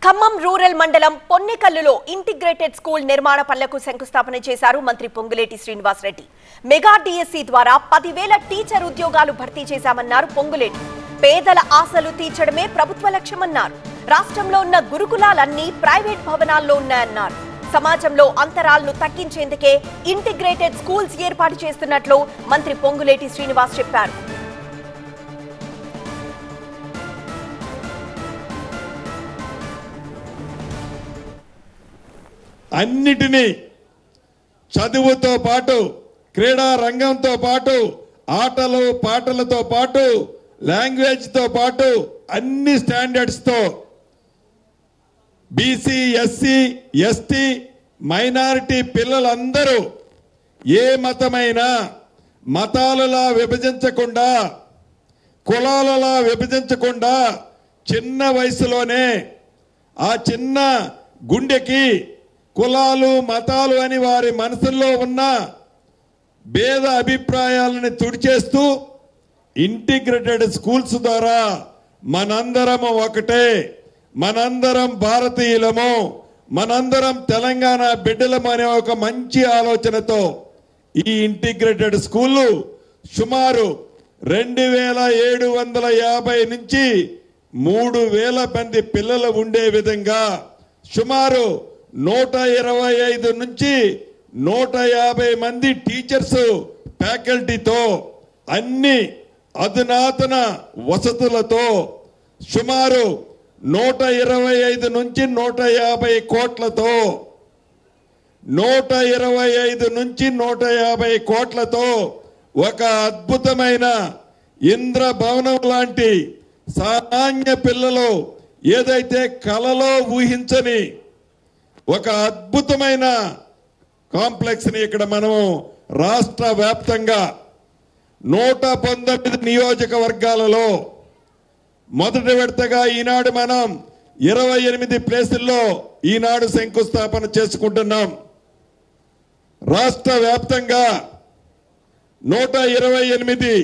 Khammam rural మండలం పొన్నెకల్లులో integrated school నిర్మాణ పనులకు శంకుస్థాపన చేశారు మంత్రి పొంగులేటి శ్రీనివాసరెడ్డి మెగా డిఎస్సి ద్వారా పదివేల టీచర్ ఉద్యోగాలు భర్తీ చేశామన్నారు పొంగులేటి పేదల ఆశలు తీర్చడమే ప్రభుత్వ లక్ష్యమన్నారు రాష్ట్రంలో ఉన్న గురుకులాలన్నీ ప్రైవేట్ భవనాల్లో ఉన్నాయన్నారు సమాజంలో అంతరాలను తగ్గించేందుకే ఇంటిగ్రేటెడ్ స్కూల్స్ ఏర్పాటు చేస్తున్నట్లు మంత్రి పొంగులేటి శ్రీనివాస్ చెప్పారు అన్నిటినీ చదువుతో పాటు క్రీడా రంగంతో పాటు ఆటలు పాటలతో పాటు లాంగ్వేజ్తో పాటు అన్ని స్టాండర్డ్స్తో బీసీ ఎస్సీ ఎస్టీ మైనారిటీ పిల్లలందరూ ఏ మతమైనా మతాలలా విభజించకుండా కులాలలా విభజించకుండా చిన్న వయసులోనే ఆ చిన్న గుండెకి కులాలు మతాలు అని వారి మనసుల్లో ఉన్న భేద అభిప్రాయాలను తుడిచేస్తూ ఇంటిగ్రేటెడ్ స్కూల్స్ ద్వారా మనందరం ఒకటే మనందరం భారతీయులము మనందరం తెలంగాణ బిడ్డలము అనే ఒక మంచి ఆలోచనతో ఈ ఇంటిగ్రేటెడ్ స్కూళ్ళు సుమారు రెండు వేల ఏడు వందల యాభై నుంచి మూడు వేల మంది పిల్లలు ఉండే విధంగా సుమారు నూట ఇరవై ఐదు నుంచి నూట యాభై మంది టీచర్స్ ఫ్యాకల్టీతో అన్ని అధునాతన వసతులతో సుమారు నూట ఇరవై ఐదు నుంచి నూట యాభై కోట్లతో నూట ఇరవై ఐదు నుంచి నూట యాభై కోట్లతో ఒక అద్భుతమైన ఇంద్ర భవనం లాంటి సామాన్య పిల్లలు ఏదైతే కలలో ఊహించని ఒక అద్భుతమైన కాంప్లెక్స్ ని ఇక్కడ మనము రాష్ట్ర వ్యాప్తంగా నూట పంతొమ్మిది నియోజకవర్గాలలో మొదటి విడతగా ఈనాడు మనం ఇరవై ఎనిమిది ప్లేసుల్లో ఈనాడు శంకుస్థాపన చేసుకుంటున్నాం రాష్ట్ర వ్యాప్తంగా నూట ఇరవై ఎనిమిది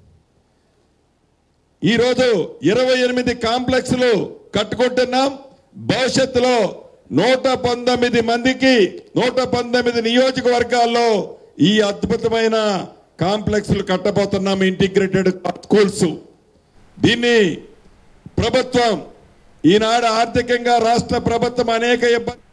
ఈరోజు ఇరవై ఎనిమిది కాంప్లెక్స్లు కట్టుకుంటున్నాం భవిష్యత్తులో నూట పంతొమ్మిది మందికి నూట పంతొమ్మిది నియోజకవర్గాల్లో ఈ అద్భుతమైన కాంప్లెక్స్లు కట్టబోతున్నాం ఇంటిగ్రేటెడ్ స్కూల్స్ దీన్ని ప్రభుత్వం ఈనాడు ఆర్థికంగా రాష్ట్ర ప్రభుత్వం అనేక ఇబ్బంది